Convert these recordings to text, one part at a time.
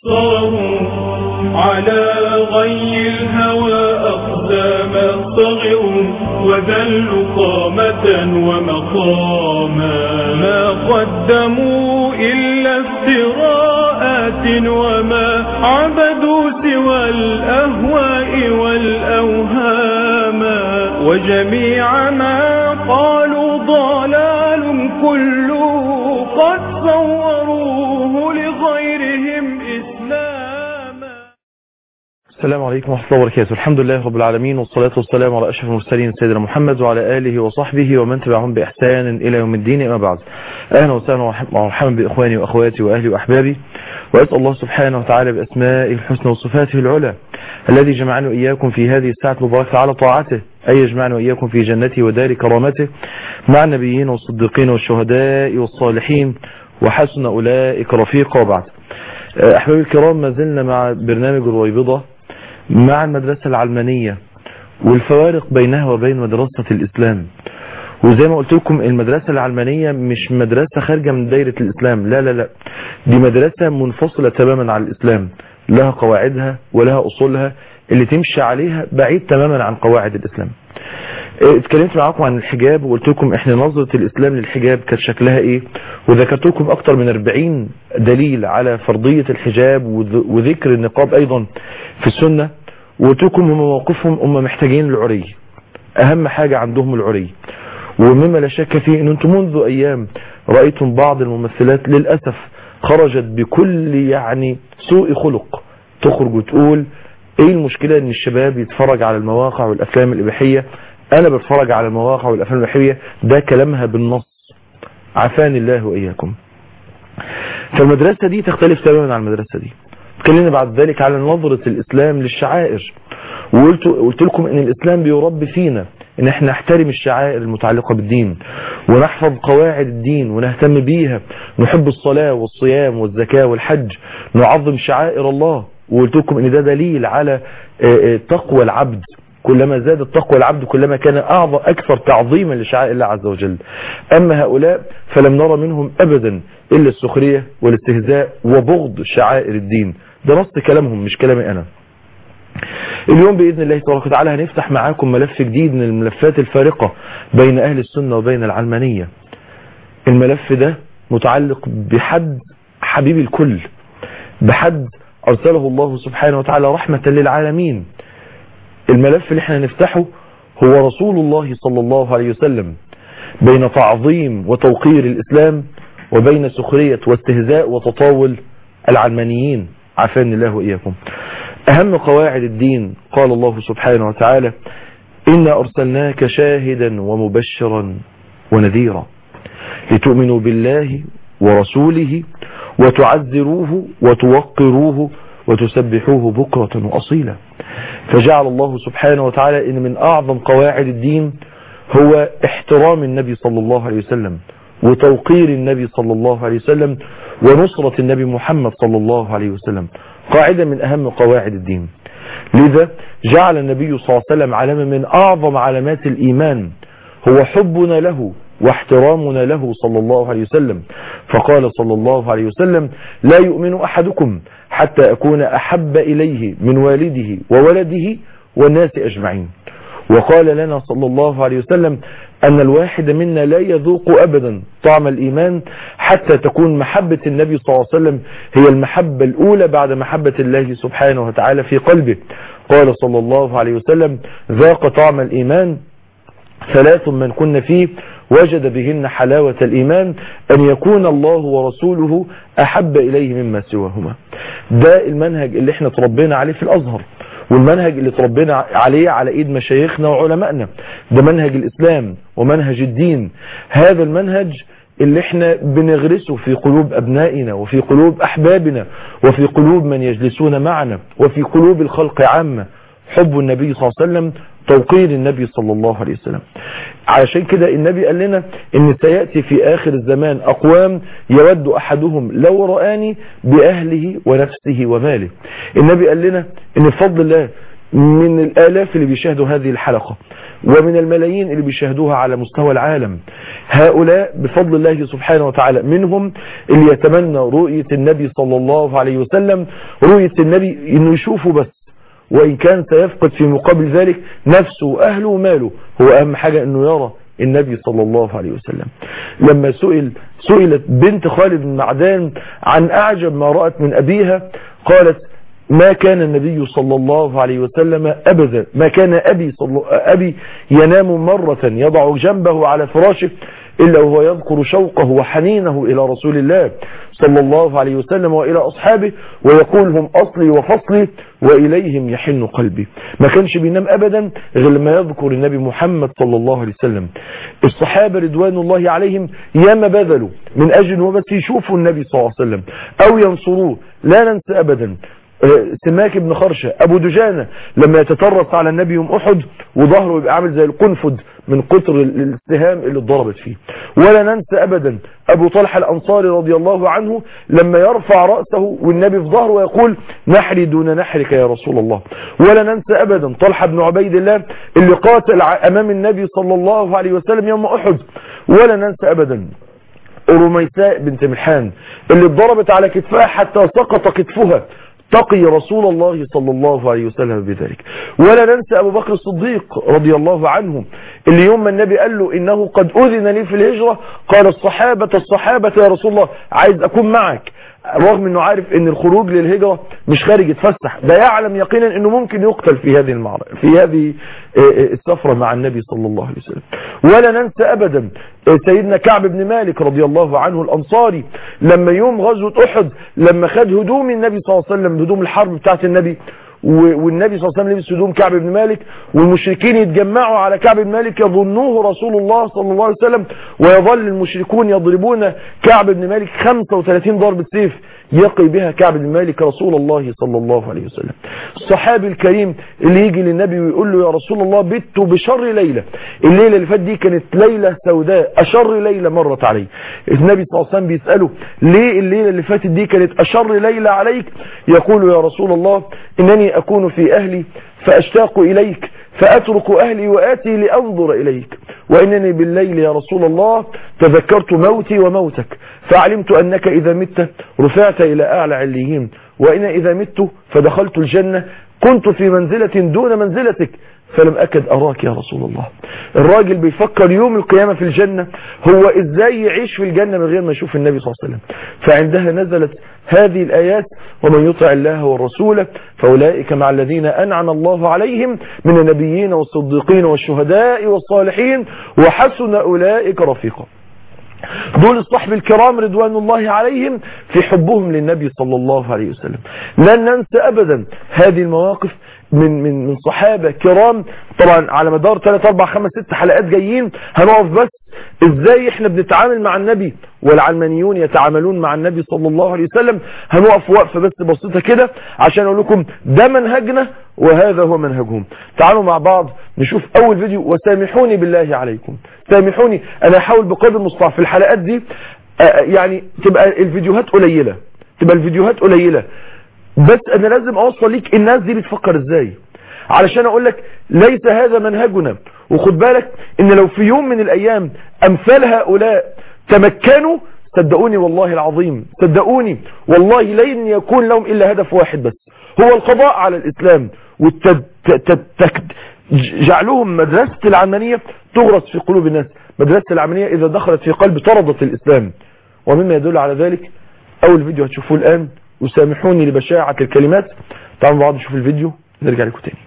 صاروا على غي الهوى أقداما صغروا وذلوا قامة ومقاما ما قدموا إلا افتراءات وما عبدوا سوى الأهواء والأوهام وجميع ما قالوا ضلال كله قد صوروه لغيرهم إسلاما السلام عليكم ورحمة الله وبركاته الحمد لله رب العالمين والصلاة والسلام على أشرف المرسلين سيدنا محمد وعلى آله وصحبه ومن تبعهم بإحسان إلى يوم الدين أما بعد أهلا وسهلا ومرحبا بإخواني وأخواتي وأهلي وأحبابي وأسأل الله سبحانه وتعالى بأسمائه الحسنى وصفاته العلى الذي جمعنا وإياكم في هذه الساعة المباركة على طاعته أي يجمعنا وإياكم في جنته ودار كرامته مع النبيين والصديقين والشهداء والصالحين وحسن أولئك رفيقا وبعد أحبابي الكرام ما زلنا مع برنامج الرويبضة مع المدرسة العلمانية والفوارق بينها وبين مدرسة الإسلام وزي ما قلت لكم المدرسة العلمانية مش مدرسة خارجة من دايرة الإسلام لا لا لا دي مدرسة منفصلة تماما عن الإسلام لها قواعدها ولها أصولها اللي تمشي عليها بعيد تماما عن قواعد الإسلام اتكلمت معاكم عن الحجاب وقلت لكم احنا نظرة الإسلام للحجاب كانت شكلها ايه وذكرت لكم اكتر من 40 دليل على فرضية الحجاب وذكر النقاب ايضا في السنة وقلت لكم هم موقفهم هم محتاجين العري اهم حاجة عندهم العري ومما لا شك فيه ان انتم منذ ايام رأيتم بعض الممثلات للأسف خرجت بكل يعني سوء خلق تخرج وتقول ايه المشكلة ان الشباب يتفرج على المواقع والافلام الاباحية انا بتفرج على المواقع والافلام الاباحية ده كلامها بالنص عافاني الله واياكم فالمدرسة دي تختلف تماما عن المدرسة دي اتكلمنا بعد ذلك على نظرة الاسلام للشعائر وقلت قلت لكم ان الاسلام بيربي فينا ان احنا نحترم الشعائر المتعلقة بالدين ونحفظ قواعد الدين ونهتم بيها نحب الصلاة والصيام والزكاة والحج نعظم شعائر الله وقلت لكم ان ده دليل على تقوى العبد كلما زاد التقوى العبد كلما كان أعظم أكثر تعظيما لشعائر الله عز وجل أما هؤلاء فلم نرى منهم أبدا إلا السخرية والاستهزاء وبغض شعائر الدين ده نص كلامهم مش كلامي أنا اليوم بإذن الله تبارك وتعالى هنفتح معاكم ملف جديد من الملفات الفارقة بين أهل السنة وبين العلمانية الملف ده متعلق بحد حبيب الكل بحد أرسله الله سبحانه وتعالى رحمة للعالمين الملف اللي احنا نفتحه هو رسول الله صلى الله عليه وسلم بين تعظيم وتوقير الإسلام وبين سخرية واستهزاء وتطاول العلمانيين عافاني الله وإياكم أهم قواعد الدين قال الله سبحانه وتعالى إنا أرسلناك شاهدا ومبشرا ونذيرا لتؤمنوا بالله ورسوله وتعذروه وتوقروه وتسبحوه بكرة وأصيلا فجعل الله سبحانه وتعالى إن من أعظم قواعد الدين هو احترام النبي صلى الله عليه وسلم وتوقير النبي صلى الله عليه وسلم ونصرة النبي محمد صلى الله عليه وسلم قاعدة من أهم قواعد الدين لذا جعل النبي صلى الله عليه وسلم علامة من أعظم علامات الإيمان هو حبنا له واحترامنا له صلى الله عليه وسلم فقال صلى الله عليه وسلم لا يؤمن أحدكم حتى أكون أحب إليه من والده وولده والناس أجمعين وقال لنا صلى الله عليه وسلم أن الواحد منا لا يذوق أبدا طعم الإيمان حتى تكون محبة النبي صلى الله عليه وسلم هي المحبة الأولى بعد محبة الله سبحانه وتعالى في قلبه قال صلى الله عليه وسلم ذاق طعم الإيمان ثلاث من كن فيه وجد بهن حلاوة الإيمان أن يكون الله ورسوله أحب إليه مما سواهما ده المنهج اللي احنا تربينا عليه في الأزهر والمنهج اللي تربينا عليه على ايد مشايخنا وعلمائنا ده منهج الاسلام ومنهج الدين هذا المنهج اللي احنا بنغرسه في قلوب ابنائنا وفي قلوب احبابنا وفي قلوب من يجلسون معنا وفي قلوب الخلق عامة حب النبي صلى الله عليه وسلم توقير النبي صلى الله عليه وسلم علشان كده النبي قال لنا ان سيأتي في اخر الزمان اقوام يود احدهم لو رآني باهله ونفسه وماله النبي قال لنا ان بفضل الله من الآلاف اللي بيشاهدوا هذه الحلقة ومن الملايين اللي بيشاهدوها على مستوى العالم هؤلاء بفضل الله سبحانه وتعالى منهم اللي يتمنى رؤية النبي صلى الله عليه وسلم رؤية النبي انه يشوفه بس وإن كان سيفقد في مقابل ذلك نفسه وأهله وماله هو أهم حاجة أنه يرى النبي صلى الله عليه وسلم لما سئل سئلت بنت خالد بن معدان عن أعجب ما رأت من أبيها قالت ما كان النبي صلى الله عليه وسلم أبدا ما كان أبي, صلى أبي ينام مرة يضع جنبه على فراشه إلا وهو يذكر شوقه وحنينه إلى رسول الله صلى الله عليه وسلم وإلى أصحابه ويقول هم أصلي وفصلي وإليهم يحن قلبي ما كانش بينام أبدا غير لما يذكر النبي محمد صلى الله عليه وسلم الصحابة رضوان الله عليهم ياما بذلوا من أجل هو بس يشوفوا النبي صلى الله عليه وسلم أو ينصروه لا ننسى أبدا سماك بن خرشة ابو دجانة لما يتطرق على النبي يوم احد وظهره يبقى عامل زي القنفذ من قطر السهام اللي اتضربت فيه ولا ننسى ابدا ابو طلحة الانصاري رضي الله عنه لما يرفع رأسه والنبي في ظهره ويقول نحري دون نحرك يا رسول الله ولا ننسى ابدا طلحة بن عبيد الله اللي قاتل امام النبي صلى الله عليه وسلم يوم احد ولا ننسى ابدا رميساء بنت ملحان اللي اتضربت على كتفها حتى سقط كتفها تقي رسول الله صلى الله عليه وسلم بذلك ولا ننسى أبو بكر الصديق رضي الله عنه اللي يوم ما النبي قال له إنه قد أذن لي في الهجرة قال الصحابة الصحابة يا رسول الله عايز أكون معك رغم انه عارف ان الخروج للهجرة مش خارج يتفسح ده يعلم يقينا انه ممكن يقتل في هذه المعركة في هذه السفرة مع النبي صلى الله عليه وسلم ولا ننسى ابدا سيدنا كعب بن مالك رضي الله عنه الانصاري لما يوم غزوة احد لما خد هدوم النبي صلى الله عليه وسلم هدوم الحرب بتاعت النبي والنبي صلى الله عليه وسلم لبس هدوم كعب بن مالك والمشركين يتجمعوا على كعب بن مالك يظنوه رسول الله صلى الله عليه وسلم ويظل المشركون يضربون كعب بن مالك 35 ضربة سيف يقي بها كعب بن مالك رسول الله صلى الله عليه وسلم الصحابي الكريم اللي يجي للنبي ويقول له يا رسول الله بت بشر ليلة الليلة اللي فات دي كانت ليلة سوداء أشر ليلة مرت علي النبي صلى الله عليه وسلم بيسأله ليه الليلة اللي فاتت دي كانت أشر ليلة عليك يقول يا رسول الله إنني أكون في أهلي فأشتاق إليك فأترك أهلي وآتي لأنظر إليك وإنني بالليل يا رسول الله تذكرت موتي وموتك فعلمت أنك إذا مت رفعت إلى أعلى عليين وإن إذا مت فدخلت الجنة كنت في منزلة دون منزلتك فلم أكد أراك يا رسول الله الراجل بيفكر يوم القيامة في الجنة هو إزاي يعيش في الجنة من غير ما يشوف النبي صلى الله عليه وسلم فعندها نزلت هذه الآيات ومن يطع الله والرسول فأولئك مع الذين أنعم الله عليهم من النبيين والصديقين والشهداء والصالحين وحسن أولئك رفيقا دول الصحب الكرام رضوان الله عليهم في حبهم للنبي صلى الله عليه وسلم لن ننسى أبدا هذه المواقف من من من صحابة كرام طبعا على مدار 3 4 5 6 حلقات جايين هنقف بس ازاي احنا بنتعامل مع النبي والعلمانيون يتعاملون مع النبي صلى الله عليه وسلم هنقف وقفه بس بسيطه كده عشان اقول لكم ده منهجنا وهذا هو منهجهم تعالوا مع بعض نشوف اول فيديو وسامحوني بالله عليكم سامحوني انا هحاول بقدر المستطاع في الحلقات دي يعني تبقى الفيديوهات قليله تبقى الفيديوهات قليله بس انا لازم اوصل ليك الناس دي بتفكر ازاي علشان اقول لك ليس هذا منهجنا وخد بالك ان لو في يوم من الايام امثال هؤلاء تمكنوا صدقوني والله العظيم صدقوني والله لن يكون لهم الا هدف واحد بس هو القضاء على الاسلام جعلهم مدرسة العلمانية تغرس في قلوب الناس مدرسة العلمانية اذا دخلت في قلب طردت الاسلام ومما يدل على ذلك اول فيديو هتشوفوه الان وسامحوني لبشاعة الكلمات تعالوا بعض نشوف الفيديو نرجع لكم تاني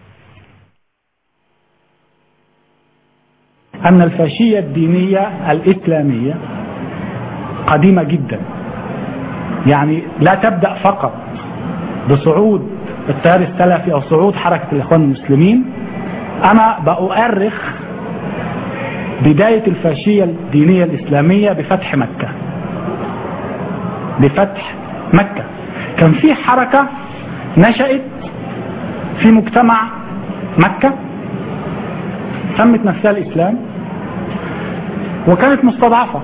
أن الفاشية الدينية الإسلامية قديمة جدا يعني لا تبدأ فقط بصعود التيار السلفي أو صعود حركة الإخوان المسلمين أنا بأؤرخ بداية الفاشية الدينية الإسلامية بفتح مكة بفتح مكة كان في حركة نشأت في مجتمع مكة سمت نفسها الإسلام وكانت مستضعفة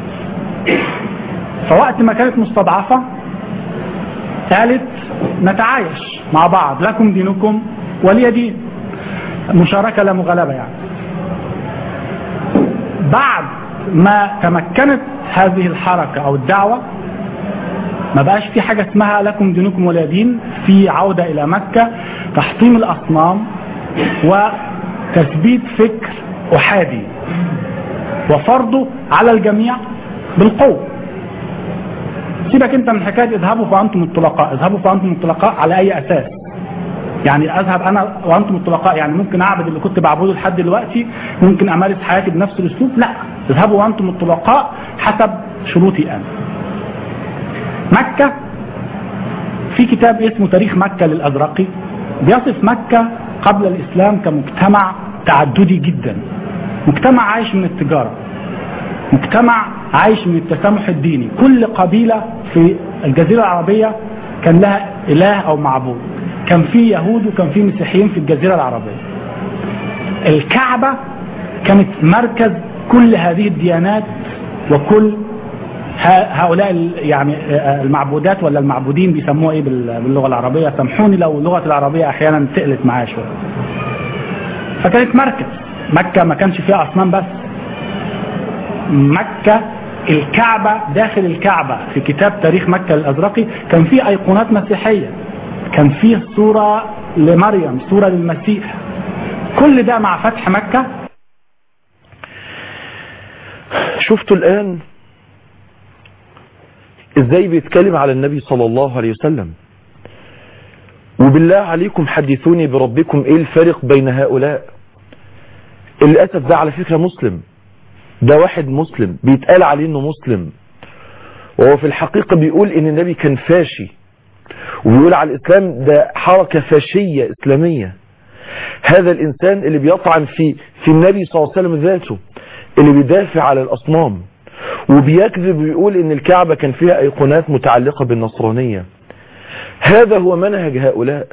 فوقت ما كانت مستضعفة قالت نتعايش مع بعض لكم دينكم ولي دين مشاركة لا مغالبة يعني بعد ما تمكنت هذه الحركة أو الدعوة ما بقاش في حاجة اسمها لكم دينكم ولا دين في عودة إلى مكة تحطيم الأصنام وتثبيت فكر أحادي وفرضه على الجميع بالقوة سيبك انت من حكايه اذهبوا فانتم الطلقاء اذهبوا فانتم الطلقاء على اي اساس يعني اذهب انا وانتم الطلقاء يعني ممكن اعبد اللي كنت بعبده لحد دلوقتي ممكن امارس حياتي بنفس الاسلوب لا اذهبوا وانتم الطلقاء حسب شروطي انا مكة في كتاب اسمه تاريخ مكة للأزرقي بيصف مكة قبل الإسلام كمجتمع تعددي جدا مجتمع عايش من التجارة مجتمع عايش من التسامح الديني كل قبيلة في الجزيرة العربية كان لها إله أو معبود كان في يهود وكان في مسيحيين في الجزيرة العربية الكعبة كانت مركز كل هذه الديانات وكل هؤلاء يعني المعبودات ولا المعبودين بيسموها ايه باللغه العربيه سامحوني لو اللغه العربيه احيانا تقلت معايا شويه فكانت مركز مكه ما كانش فيها اصنام بس مكه الكعبه داخل الكعبه في كتاب تاريخ مكه الازرقي كان في ايقونات مسيحيه كان فيه صوره لمريم صوره للمسيح كل ده مع فتح مكه شفتوا الان ازاي بيتكلم على النبي صلى الله عليه وسلم وبالله عليكم حدثوني بربكم ايه الفرق بين هؤلاء للأسف ده على فكرة مسلم ده واحد مسلم بيتقال عليه انه مسلم وهو في الحقيقة بيقول ان النبي كان فاشي وبيقول على الاسلام ده حركة فاشية اسلامية هذا الانسان اللي بيطعن في في النبي صلى الله عليه وسلم ذاته اللي بيدافع على الاصنام وبيكذب ويقول ان الكعبة كان فيها ايقونات متعلقة بالنصرانية هذا هو منهج هؤلاء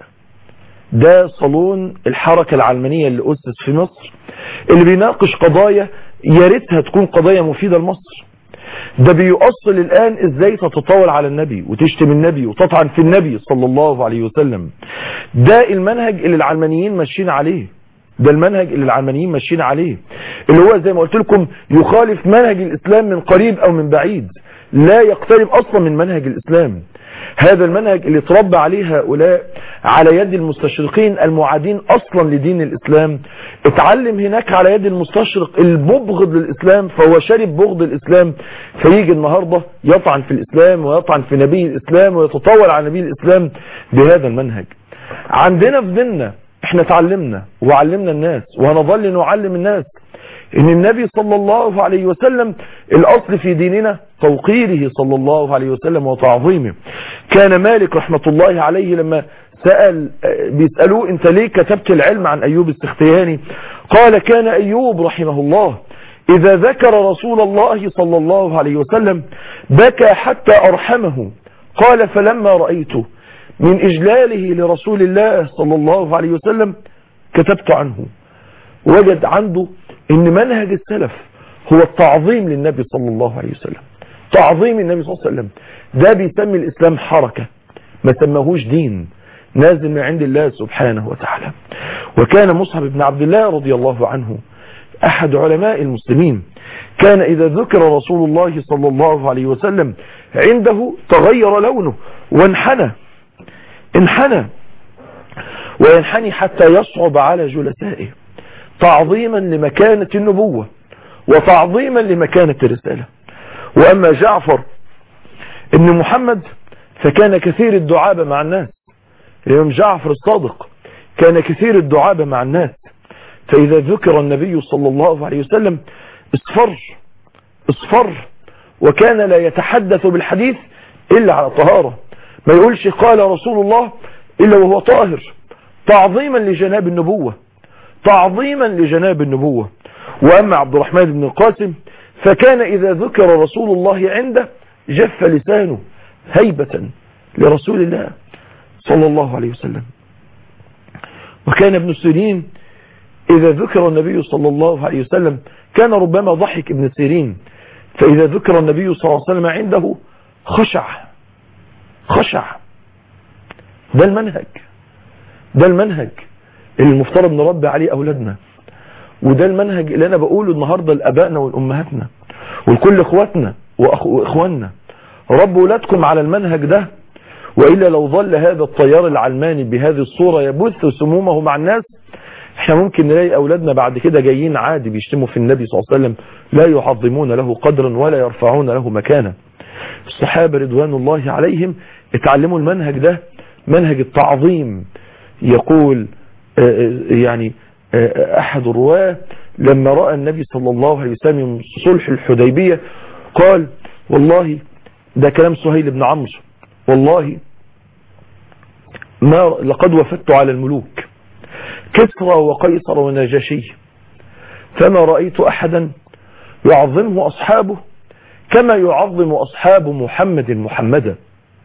ده صالون الحركة العلمانية اللي أسس في مصر اللي بيناقش قضايا يا ريتها تكون قضايا مفيدة لمصر ده بيؤصل الآن ازاي تتطاول على النبي وتشتم النبي وتطعن في النبي صلى الله عليه وسلم ده المنهج اللي العلمانيين ماشيين عليه ده المنهج اللي العلمانيين ماشيين عليه اللي هو زي ما قلت لكم يخالف منهج الإسلام من قريب أو من بعيد لا يقترب أصلا من منهج الإسلام هذا المنهج اللي تربى عليه هؤلاء على يد المستشرقين المعادين اصلا لدين الاسلام اتعلم هناك على يد المستشرق المبغض للاسلام فهو شارب بغض الاسلام فيجي النهاردة يطعن في الاسلام ويطعن في نبي الاسلام ويتطاول على نبي الاسلام بهذا المنهج عندنا في ديننا احنا تعلمنا وعلمنا الناس وهنظل نعلم الناس ان النبي صلى الله عليه وسلم الاصل في ديننا توقيره صلى الله عليه وسلم وتعظيمه كان مالك رحمة الله عليه لما سأل بيسألوه انت ليه كتبت العلم عن ايوب السختياني قال كان ايوب رحمه الله اذا ذكر رسول الله صلى الله عليه وسلم بكى حتى ارحمه قال فلما رأيته من اجلاله لرسول الله صلى الله عليه وسلم كتبت عنه وجد عنده ان منهج السلف هو التعظيم للنبي صلى الله عليه وسلم تعظيم النبي صلى الله عليه وسلم ده بيسمي الاسلام حركة ما سماهوش دين نازل من عند الله سبحانه وتعالى وكان مصعب بن عبد الله رضي الله عنه احد علماء المسلمين كان اذا ذكر رسول الله صلى الله عليه وسلم عنده تغير لونه وانحنى انحنى وينحني حتى يصعب على جلسائه تعظيما لمكانة النبوة وتعظيما لمكانة الرسالة وأما جعفر ابن محمد فكان كثير الدعابة مع الناس الإمام جعفر الصادق كان كثير الدعابة مع الناس فإذا ذكر النبي صلى الله عليه وسلم اصفر اصفر وكان لا يتحدث بالحديث إلا على طهارة ما يقولش قال رسول الله إلا وهو طاهر تعظيما لجناب النبوة تعظيما لجناب النبوة وأما عبد الرحمن بن القاسم فكان إذا ذكر رسول الله عنده جف لسانه هيبة لرسول الله صلى الله عليه وسلم وكان ابن سيرين إذا ذكر النبي صلى الله عليه وسلم كان ربما ضحك ابن سيرين فإذا ذكر النبي صلى الله عليه وسلم عنده خشع خشع ده المنهج ده المنهج اللي المفترض نربي عليه أولادنا وده المنهج اللي أنا بقوله النهاردة لأبائنا والأمهاتنا ولكل إخواتنا وأخ- وإخواننا ربوا أولادكم على المنهج ده وإلا لو ظل هذا التيار العلماني بهذه الصورة يبث سمومه مع الناس احنا ممكن نلاقي أولادنا بعد كده جايين عادي بيشتموا في النبي صلى الله عليه وسلم لا يعظمون له قدرا ولا يرفعون له مكانا الصحابة رضوان الله عليهم اتعلموا المنهج ده منهج التعظيم يقول آه، آه، يعني آه، أحد الرواة لما رأى النبي صلى الله عليه وسلم يوم صلح الحديبية قال والله ده كلام سهيل بن عمرو والله ما لقد وفدت على الملوك كسرى وقيصر ونجاشي فما رأيت أحدا يعظمه أصحابه كما يعظم أصحاب محمد محمدا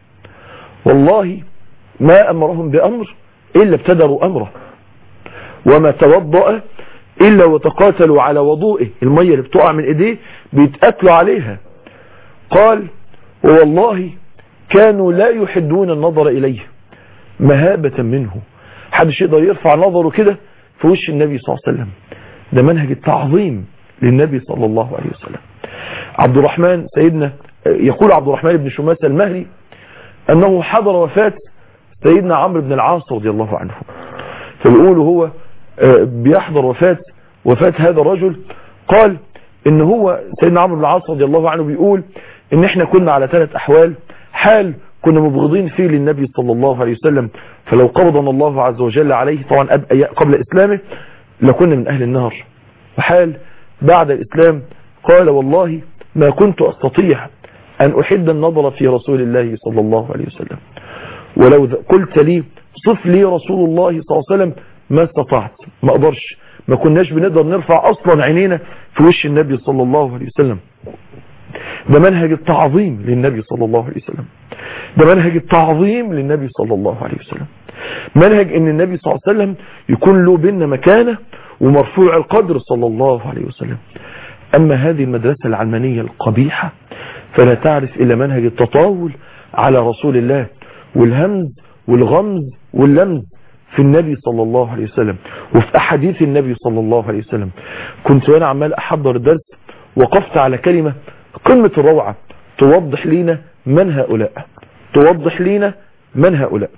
والله ما أمرهم بأمر إلا ابتدروا أمره وما توضأ إلا وتقاتلوا على وضوئه المية اللي بتقع من إيديه بيتقاتلوا عليها قال والله كانوا لا يحدون النظر إليه مهابة منه حدش يقدر يرفع نظره كده في وش النبي صلى الله عليه وسلم ده منهج التعظيم للنبي صلى الله عليه وسلم عبد الرحمن سيدنا يقول عبد الرحمن بن شماسة المهري أنه حضر وفاة سيدنا عمرو بن العاص رضي الله عنه فيقول هو آه، بيحضر وفاة وفاة هذا الرجل قال ان هو سيدنا عمرو بن العاص رضي الله عنه بيقول ان احنا كنا على ثلاث احوال حال كنا مبغضين فيه للنبي صلى الله عليه وسلم فلو قبضنا الله عز وجل عليه طبعا أب- قبل اسلامه لكنا من اهل النار وحال بعد الاسلام قال والله ما كنت استطيع ان احد النظر في رسول الله صلى الله عليه وسلم ولو ذ- قلت لي صف لي رسول الله صلى الله عليه وسلم ما استطعت ما اقدرش ما كناش بنقدر نرفع اصلا عينينا في وش النبي صلى الله عليه وسلم ده منهج التعظيم للنبي صلى الله عليه وسلم ده منهج التعظيم للنبي صلى الله عليه وسلم منهج ان النبي صلى الله عليه وسلم يكون له بينا مكانه ومرفوع القدر صلى الله عليه وسلم اما هذه المدرسة العلمانية القبيحة فلا تعرف الا منهج التطاول على رسول الله والهمز والغمز واللمز في النبي صلى الله عليه وسلم وفي احاديث النبي صلى الله عليه وسلم كنت وانا عمال احضر الدرس وقفت على كلمة قمة الروعة توضح لينا من هؤلاء توضح لينا من هؤلاء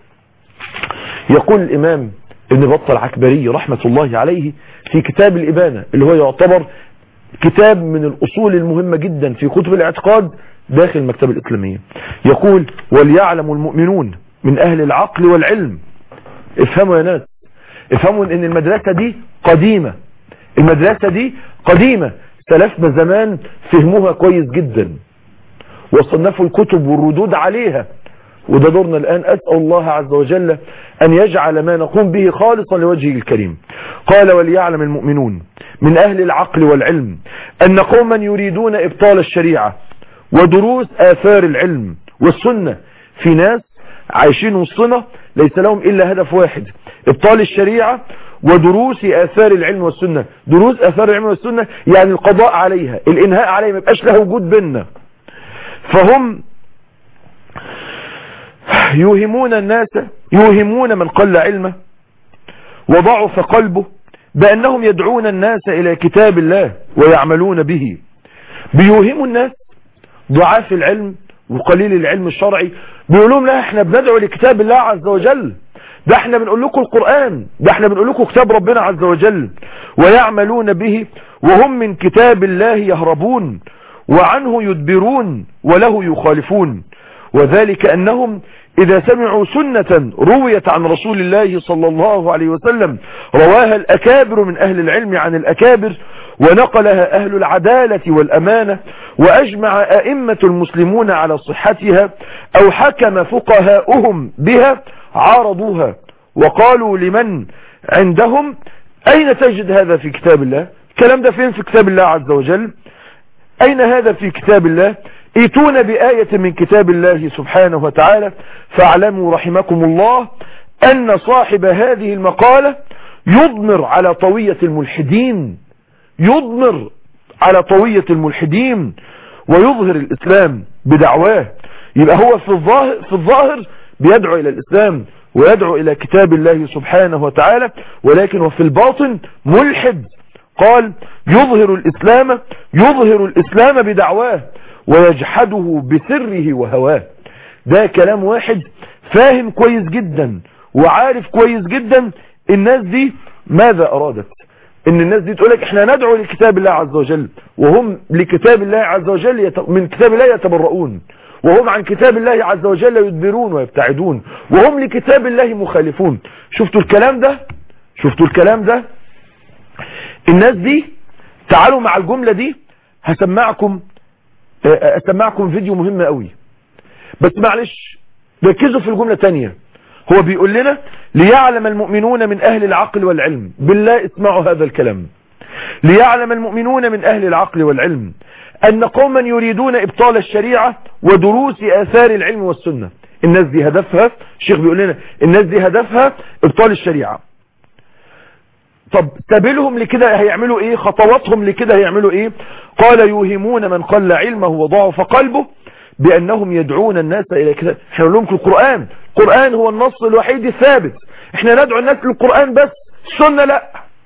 يقول الامام ابن بطل عكبري رحمة الله عليه في كتاب الابانة اللي هو يعتبر كتاب من الاصول المهمة جدا في كتب الاعتقاد داخل المكتبة الاسلامية يقول وليعلم المؤمنون من اهل العقل والعلم افهموا يا ناس افهموا ان المدرسة دي قديمة المدرسة دي قديمة سلفنا زمان فهموها كويس جدا وصنفوا الكتب والردود عليها وده دورنا الآن أسأل الله عز وجل أن يجعل ما نقوم به خالصا لوجهه الكريم قال وليعلم المؤمنون من أهل العقل والعلم أن قوما يريدون إبطال الشريعة ودروس آثار العلم والسنة في ناس عايشين وسطنا ليس لهم إلا هدف واحد إبطال الشريعة ودروس آثار العلم والسنة دروس آثار العلم والسنة يعني القضاء عليها الإنهاء عليها ما يبقاش لها وجود بيننا فهم يوهمون الناس يوهمون من قل علمه وضعف قلبه بأنهم يدعون الناس إلى كتاب الله ويعملون به بيوهموا الناس ضعاف العلم وقليل العلم الشرعي بيقول لهم لا احنا بندعو لكتاب الله عز وجل ده احنا بنقول لكم القرآن ده احنا بنقول لكم كتاب ربنا عز وجل ويعملون به وهم من كتاب الله يهربون وعنه يدبرون وله يخالفون وذلك أنهم إذا سمعوا سنة رويت عن رسول الله صلى الله عليه وسلم رواها الأكابر من أهل العلم عن الأكابر ونقلها أهل العدالة والأمانة وأجمع أئمة المسلمون على صحتها أو حكم فقهاؤهم بها عارضوها وقالوا لمن عندهم أين تجد هذا في كتاب الله الكلام ده فين في كتاب الله عز وجل أين هذا في كتاب الله ايتون بآية من كتاب الله سبحانه وتعالى فاعلموا رحمكم الله أن صاحب هذه المقالة يضمر على طوية الملحدين يضمر على طوية الملحدين ويظهر الإسلام بدعواه يبقى هو في الظاهر, في الظاهر بيدعو إلى الإسلام ويدعو إلى كتاب الله سبحانه وتعالى ولكن وفي الباطن ملحد قال يظهر الإسلام يظهر الإسلام بدعواه ويجحده بسره وهواه ده كلام واحد فاهم كويس جدا وعارف كويس جدا الناس دي ماذا أرادت ان الناس دي تقولك احنا ندعو لكتاب الله عز وجل وهم لكتاب الله عز وجل يت... من كتاب الله يتبرؤون وهم عن كتاب الله عز وجل يدبرون ويبتعدون وهم لكتاب الله مخالفون شفتوا الكلام ده شفتوا الكلام ده الناس دي تعالوا مع الجملة دي هسمعكم اسمعكم فيديو مهم قوي بس معلش ركزوا في الجملة تانية هو بيقول لنا ليعلم المؤمنون من أهل العقل والعلم بالله اسمعوا هذا الكلام ليعلم المؤمنون من أهل العقل والعلم أن قوما يريدون إبطال الشريعة ودروس آثار العلم والسنة الناس دي هدفها الشيخ بيقول لنا الناس دي هدفها إبطال الشريعة طب سبيلهم لكده هيعملوا ايه خطواتهم لكده هيعملوا ايه قال يوهمون من قل علمه وضعف قلبه بأنهم يدعون الناس إلى كتاب احنا نقول لهم القرآن القرآن هو النص الوحيد الثابت احنا ندعو الناس للقرآن بس السنة لا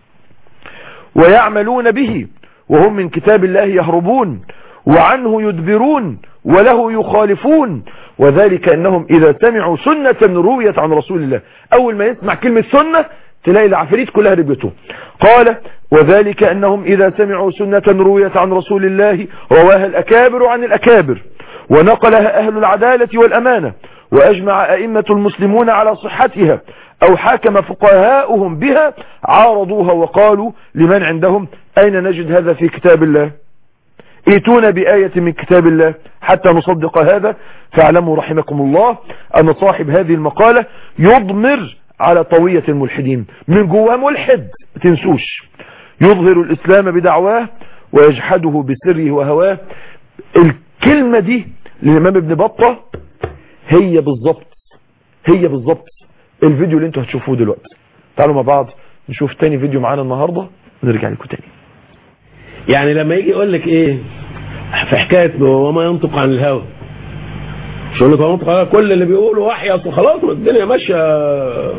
ويعملون به وهم من كتاب الله يهربون وعنه يدبرون وله يخالفون وذلك أنهم إذا سمعوا سنة رويت عن رسول الله أول ما يسمع كلمة سنة تلاقي العفريت كلها ربته قال وذلك أنهم إذا سمعوا سنة رويت عن رسول الله رواها الأكابر عن الأكابر ونقلها أهل العدالة والأمانة وأجمع أئمة المسلمون على صحتها أو حاكم فقهاؤهم بها عارضوها وقالوا لمن عندهم أين نجد هذا في كتاب الله ائتونا بآية من كتاب الله حتى نصدق هذا فاعلموا رحمكم الله أن صاحب هذه المقالة يضمر على طوية الملحدين من جواه ملحد تنسوش يظهر الإسلام بدعواه ويجحده بسره وهواه الكلمة دي للإمام ابن بطة هي بالظبط هي بالظبط الفيديو اللي انتوا هتشوفوه دلوقتي تعالوا مع بعض نشوف تاني فيديو معانا النهاردة ونرجع لكم تاني يعني لما يجي يقول لك ايه في حكايه وما ينطق عن الهوى مش يقول لك هو ينطق عن الهوى كل اللي بيقوله وحي اصل خلاص الدنيا ماشيه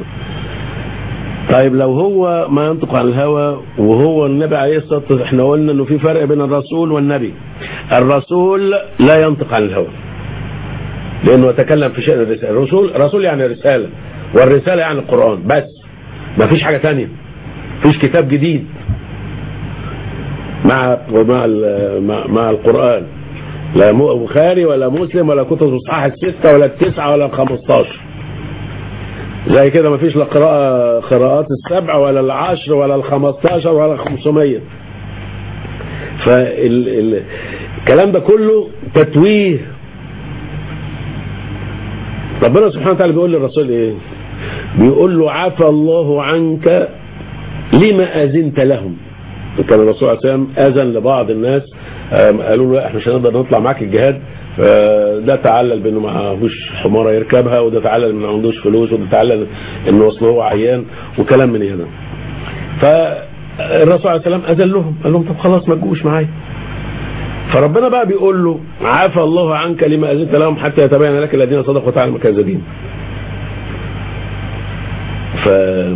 طيب لو هو ما ينطق عن الهوى وهو النبي عليه الصلاه والسلام احنا قلنا انه في فرق بين الرسول والنبي الرسول لا ينطق عن الهوى لانه يتكلم في شأن الرسالة الرسول رسول يعني رسالة والرسالة يعني القرآن بس ما فيش حاجة تانية فيش كتاب جديد مع مع مع, مع القرآن لا بخاري ولا مسلم ولا كتب الصحاح الستة ولا التسعة ولا الخمستاشر زي كده ما فيش لا قراءة قراءات السبع ولا العشر ولا الخمستاشر ولا الخمسمية فالكلام ده كله تتويه ربنا سبحانه وتعالى بيقول للرسول ايه بيقول له عفى الله عنك لما أذنت لهم كان الرسول عليه السلام أذن لبعض الناس قالوا له احنا مش هنقدر نطلع معاك الجهاد ده تعلل بانه معهوش حماره يركبها وده تعلل انه ما عندوش فلوس وده تعلل انه اصله هو عيان وكلام من هنا فالرسول عليه السلام اذن لهم قال لهم طب خلاص ما تجوش معايا فربنا بقى بيقول له عفى الله عنك لما أذنت لهم حتى يتبين لك الذين صدقوا وتعالى الكاذبين ف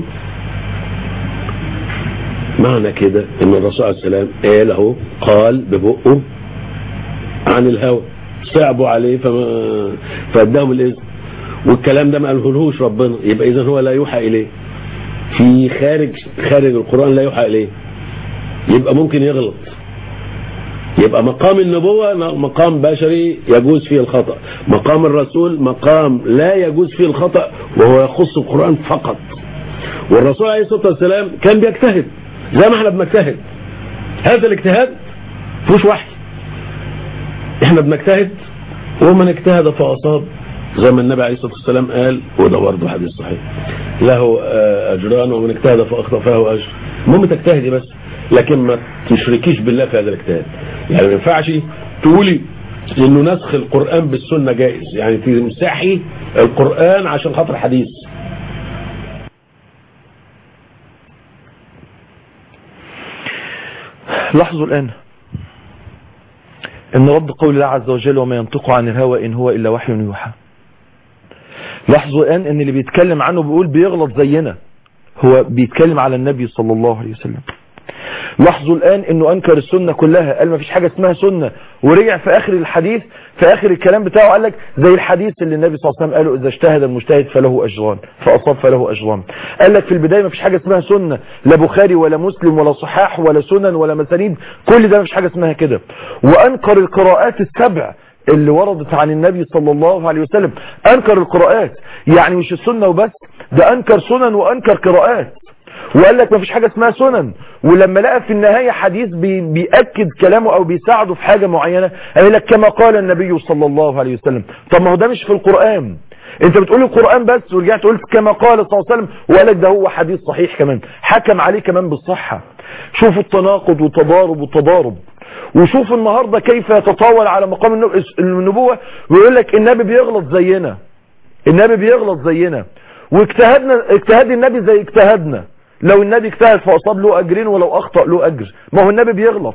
معنى كده ان الرسول عليه السلام قال اهو قال ببقه عن الهوى صعبوا عليه فما فاداهم الاذن والكلام ده ما قالهولهوش ربنا يبقى اذا هو لا يوحى اليه في خارج خارج القران لا يوحى اليه يبقى ممكن يغلط يبقى مقام النبوة مقام بشري يجوز فيه الخطأ مقام الرسول مقام لا يجوز فيه الخطأ وهو يخص القرآن فقط والرسول عليه الصلاة والسلام كان بيجتهد زي ما احنا بنجتهد هذا الاجتهاد فيهوش وحي احنا بنجتهد ومن اجتهد فأصاب زي ما النبي عليه الصلاة والسلام قال وده برضه حديث صحيح له أجران ومن اجتهد فأخطأ فله أجر المهم تجتهدي بس لكن ما تشركيش بالله في هذا الاجتهاد يعني ما ينفعش تقولي انه نسخ القرآن بالسنة جائز يعني تمسحي القرآن عشان خاطر حديث لاحظوا الآن ان رد قول الله عز وجل وما ينطق عن الهوى إن هو إلا وحي يوحى لاحظوا الآن ان اللي بيتكلم عنه بيقول بيغلط زينا هو بيتكلم على النبي صلى الله عليه وسلم لاحظوا الآن انه انكر السنة كلها قال ما فيش حاجة اسمها سنة ورجع في اخر الحديث في اخر الكلام بتاعه قال لك زي الحديث اللي النبي صلى الله عليه وسلم قاله اذا اجتهد المجتهد فله اجران فاصاب فله اجران قال لك في البداية ما فيش حاجة اسمها سنة لا بخاري ولا مسلم ولا صحاح ولا سنن ولا مسانيد كل ده ما فيش حاجة اسمها كده وانكر القراءات السبع اللي وردت عن النبي صلى الله عليه وسلم انكر القراءات يعني مش السنة وبس ده انكر سنن وانكر قراءات وقال لك ما فيش حاجة اسمها سنن ولما لقى في النهاية حديث بي بيأكد كلامه او بيساعده في حاجة معينة قال لك كما قال النبي صلى الله عليه وسلم طب ما هو ده مش في القرآن انت بتقول القرآن بس ورجعت قلت كما قال صلى الله عليه وسلم وقال لك ده هو حديث صحيح كمان حكم عليه كمان بالصحة شوفوا التناقض والتضارب والتضارب وشوف النهاردة كيف يتطاول على مقام النبوة ويقول لك النبي بيغلط زينا النبي بيغلط زينا واجتهدنا اجتهاد النبي زي اجتهادنا لو النبي اجتهد فأصاب له أجرين ولو أخطأ له أجر ما هو النبي بيغلط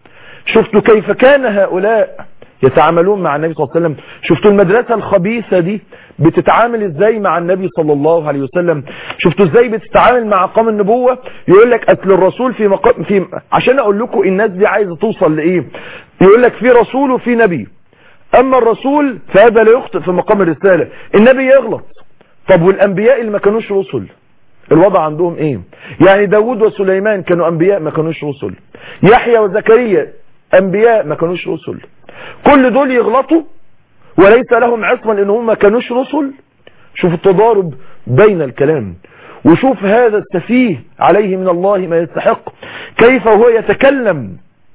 شفتوا كيف كان هؤلاء يتعاملون مع النبي صلى الله عليه وسلم شفتوا المدرسة الخبيثة دي بتتعامل ازاي مع النبي صلى الله عليه وسلم شفتوا ازاي بتتعامل مع قام النبوة يقول لك قتل الرسول في مقام في عشان اقول لكم الناس دي عايزة توصل لايه يقول لك في رسول وفي نبي اما الرسول فهذا لا يخطئ في مقام الرسالة النبي يغلط طب والانبياء اللي ما كانوش رسل الوضع عندهم ايه يعني داود وسليمان كانوا انبياء ما كانوش رسل يحيى وزكريا انبياء ما كانوش رسل كل دول يغلطوا وليس لهم عصمة لانهم ما كانوش رسل شوف التضارب بين الكلام وشوف هذا السفيه عليه من الله ما يستحق كيف هو يتكلم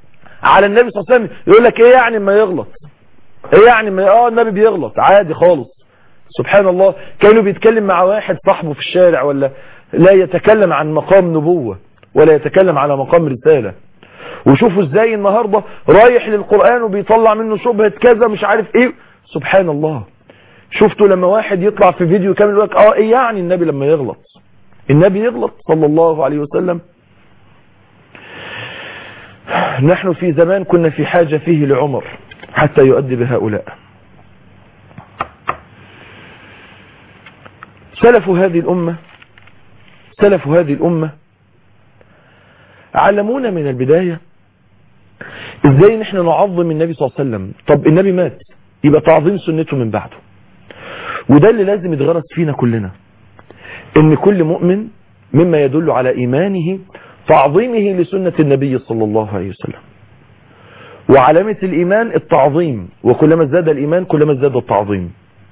على النبي صلى الله عليه وسلم يقول لك ايه يعني ما يغلط ايه يعني ما اه النبي بيغلط عادي خالص سبحان الله كانوا بيتكلم مع واحد صاحبه في الشارع ولا لا يتكلم عن مقام نبوة ولا يتكلم على مقام رسالة وشوفوا ازاي النهاردة رايح للقرآن وبيطلع منه شبهة كذا مش عارف ايه سبحان الله شفتوا لما واحد يطلع في فيديو كامل يقول لك اه ايه يعني النبي لما يغلط النبي يغلط صلى الله عليه وسلم نحن في زمان كنا في حاجة فيه لعمر حتى يؤدب هؤلاء سلف هذه الأمة سلف هذه الأمة علمونا من البداية ازاي نحن نعظم النبي صلى الله عليه وسلم طب النبي مات يبقى تعظيم سنته من بعده وده اللي لازم يتغرس فينا كلنا ان كل مؤمن مما يدل على ايمانه تعظيمه لسنة النبي صلى الله عليه وسلم وعلامة الايمان التعظيم وكلما زاد الايمان كلما زاد التعظيم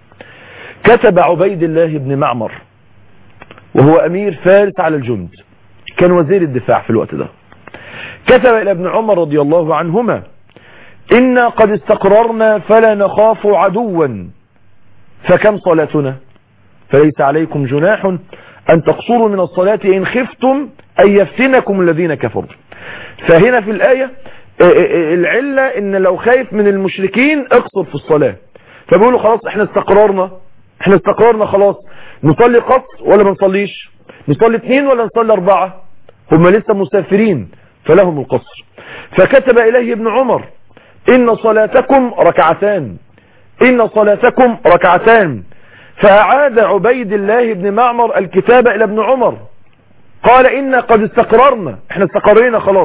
كتب عبيد الله بن معمر وهو امير فارس على الجند كان وزير الدفاع في الوقت ده كتب الى ابن عمر رضي الله عنهما إنا قد استقررنا فلا نخاف عدوا فكم صلاتنا فليس عليكم جناح أن تقصروا من الصلاة إن خفتم أن يفتنكم الذين كفروا فهنا في الآية العلة إن لو خايف من المشركين اقصر في الصلاة فبيقولوا خلاص احنا استقررنا احنا استقررنا خلاص نصلي قصر ولا ما نصليش نصلي اثنين ولا نصلي اربعة هم لسه مسافرين فلهم القصر فكتب إليه ابن عمر إن صلاتكم ركعتان إن صلاتكم ركعتان فأعاد عبيد الله بن معمر الكتاب إلى ابن عمر قال إنا قد استقررنا احنا استقرينا خلاص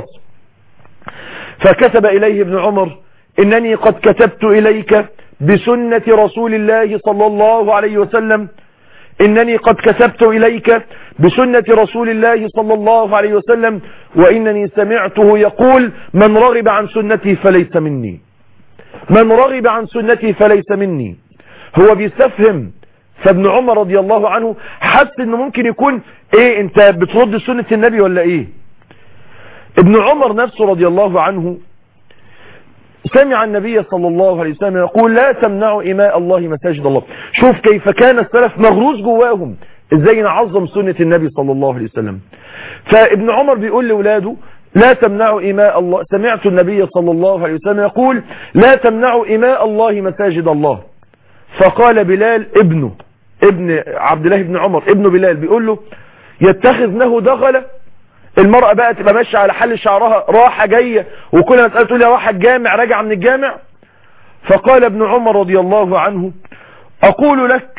فكتب إليه ابن عمر إنني قد كتبت إليك بسنة رسول الله صلى الله عليه وسلم إنني قد كتبت إليك بسنة رسول الله صلى الله عليه وسلم وإنني سمعته يقول من رغب عن سنتي فليس مني من رغب عن سنتي فليس مني هو بيستفهم فابن عمر رضي الله عنه حس انه ممكن يكون ايه انت بترد سنة النبي ولا ايه ابن عمر نفسه رضي الله عنه سمع النبي صلى الله عليه وسلم يقول لا تمنعوا إماء الله مساجد الله شوف كيف كان السلف مغروس جواهم ازاي نعظم سنة النبي صلى الله عليه وسلم فابن عمر بيقول لأولاده لا تمنعوا إماء الله سمعت النبي صلى الله عليه وسلم يقول لا تمنعوا إماء الله مساجد الله فقال بلال ابنه ابن عبد الله بن عمر ابن بلال بيقول له يتخذنه دغلة المرأة بقى تبقى ماشية على حل شعرها راحة جاية وكل ما تقول تقول يا راحة الجامع راجع من الجامع فقال ابن عمر رضي الله عنه أقول لك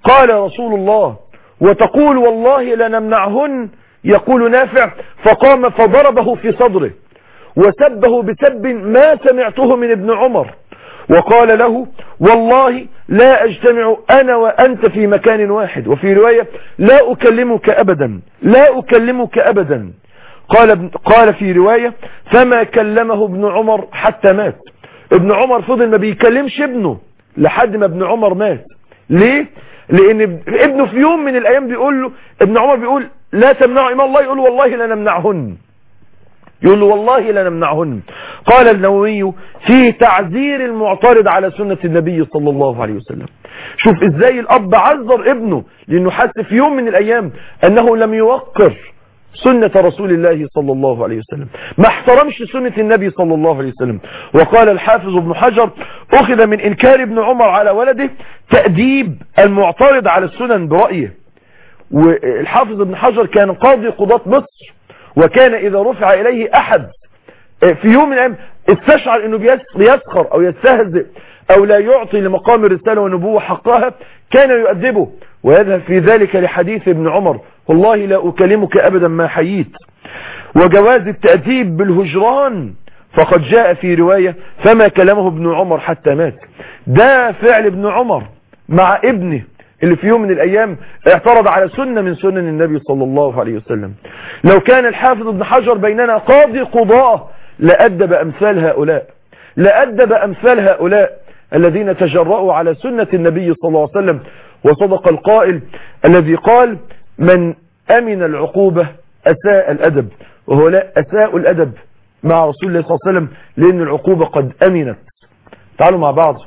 قال رسول الله وتقول والله لنمنعهن يقول نافع فقام فضربه في صدره وسبه بسب ما سمعته من ابن عمر وقال له والله لا أجتمع أنا وأنت في مكان واحد وفي رواية لا أكلمك أبدا لا أكلمك أبدا قال, قال في رواية فما كلمه ابن عمر حتى مات ابن عمر فضل ما بيكلمش ابنه لحد ما ابن عمر مات ليه لان ابنه في يوم من الايام بيقول له ابن عمر بيقول لا تمنعوا ايمان الله يقول والله لا نمنعهن يقول له والله لا نمنعهن قال النووي في تعذير المعترض على سنة النبي صلى الله عليه وسلم شوف ازاي الاب عذر ابنه لانه حس في يوم من الايام انه لم يوقر سنة رسول الله صلى الله عليه وسلم ما احترمش سنة النبي صلى الله عليه وسلم وقال الحافظ ابن حجر اخذ من انكار ابن عمر على ولده تأديب المعترض على السنن برأيه والحافظ ابن حجر كان قاضي قضاة مصر وكان اذا رفع اليه احد في يوم من الايام استشعر انه بيسخر او يستهزئ او لا يعطي لمقام الرسالة والنبوة حقها كان يؤدبه ويذهب في ذلك لحديث ابن عمر والله لا أكلمك أبدا ما حييت وجواز التأديب بالهجران فقد جاء في رواية فما كلمه ابن عمر حتى مات ده فعل ابن عمر مع ابنه اللي في يوم من الأيام اعترض على سنة من سنن النبي صلى الله عليه وسلم لو كان الحافظ ابن حجر بيننا قاضي قضاء لأدب أمثال هؤلاء لأدب أمثال هؤلاء الذين تجرؤوا على سنة النبي صلى الله عليه وسلم وصدق القائل الذي قال من أمن العقوبة أساء الأدب وهو لا أساء الأدب مع رسول الله صلى الله عليه وسلم لأن العقوبة قد أمنت تعالوا مع بعض